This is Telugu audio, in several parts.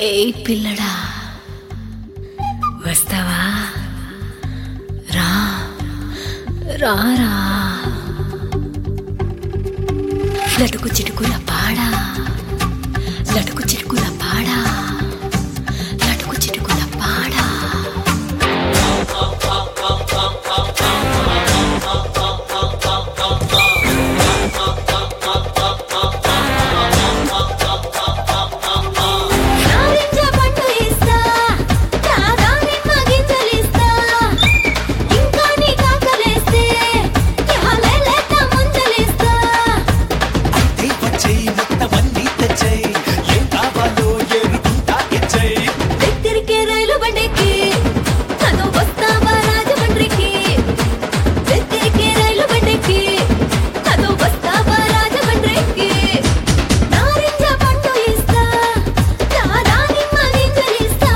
ఏ పిల్లడా వస్తావా రా రా రా లటుకు చిటుకుల పాడా లటుకు చిటుకుల పాడా లటుకు చిటుకుల పాడా నారింజ పండు ఇస్తా చాదాని మగింజలిస్తా ఇంకా నీ కాకలేస్తే ఇహలేలేత ముంజలిస్తా వచ్చేయి మొత్తమన్నీ తెచ్చేయి ఏం కావాలో ఏరుకుంటా ఇచ్చేయి దగ్గరికే రైలు బండికి చదువు వస్తావా రాజమండ్రికి దగ్గరికే రైలు బండికి చదువు వస్తావా రాజమండ్రికి నారింజ పండు ఇస్తా చాదాని మగింజలిస్తా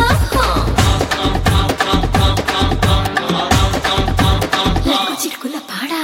లడ్డు చిరుకుల పాడా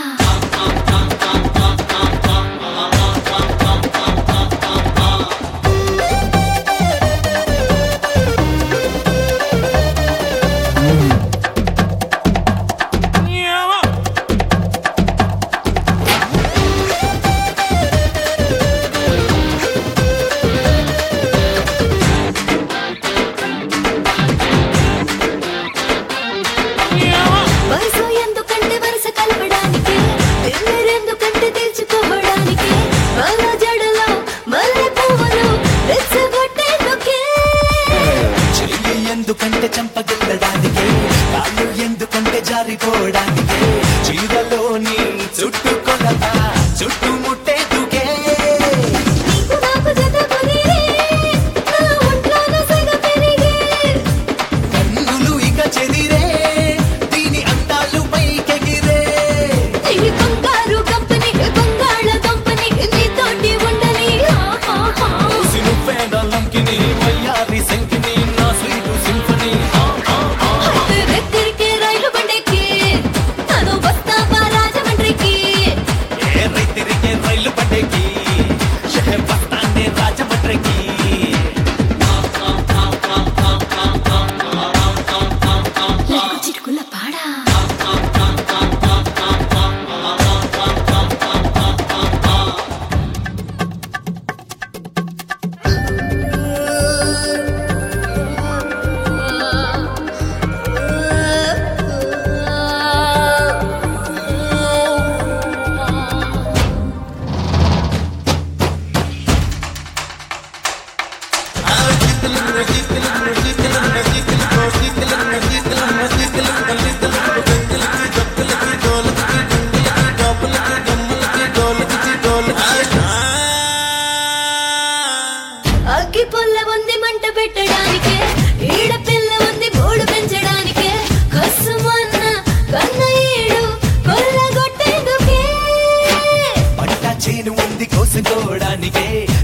వరుస ఎందుకంటే వరుస కలపడానికి తిమ్మిరెందుకంటే తెచ్చుకోవడానికి మల జడలో మల్లె పువ్వులు రెచ్చగొట్టేందుకే చెయ్యి ఎందుకంటే చంపగిల్లడానికే కాళ్ళు ఎందుకంటే జారిపోవడానికే చీరలోని చుట్టూ కొలత చుట్టుముట్టేందుకే నీకు నాకు జత కుదిరే నా ఒంట్లోన సెగ పెరిగే కన్నులు ఇక చెదిరే దీని అందాలు పైకెగిరే ఈ బంగారు కంపెనీ బంగాళ కంపెనీ నీతోటి ఉండని హా, హా, హా. సిను పేదలంకిని వయ్యారి శంకిని నా స్వీటు సింఫనీ అయితే దగ్గరికి రైలు బండికి తను వస్తావా రాజమండ్రికి ఏ రైతిరిగే రైలు పడ్డకి ఏ వస్తానే రాజమండ్రికి లడ్డు చిరుకుల పాడా అగ్గి పుల్ల ఉంది మంట పెట్టడానికి ఈడ పిల్ల ఉంది గూడు పెంచడానికి కసుమన్న కన్నయ్యడు కొల్లగొట్టేందుకే పంట చేను ఉంది కోసుకోవడానికే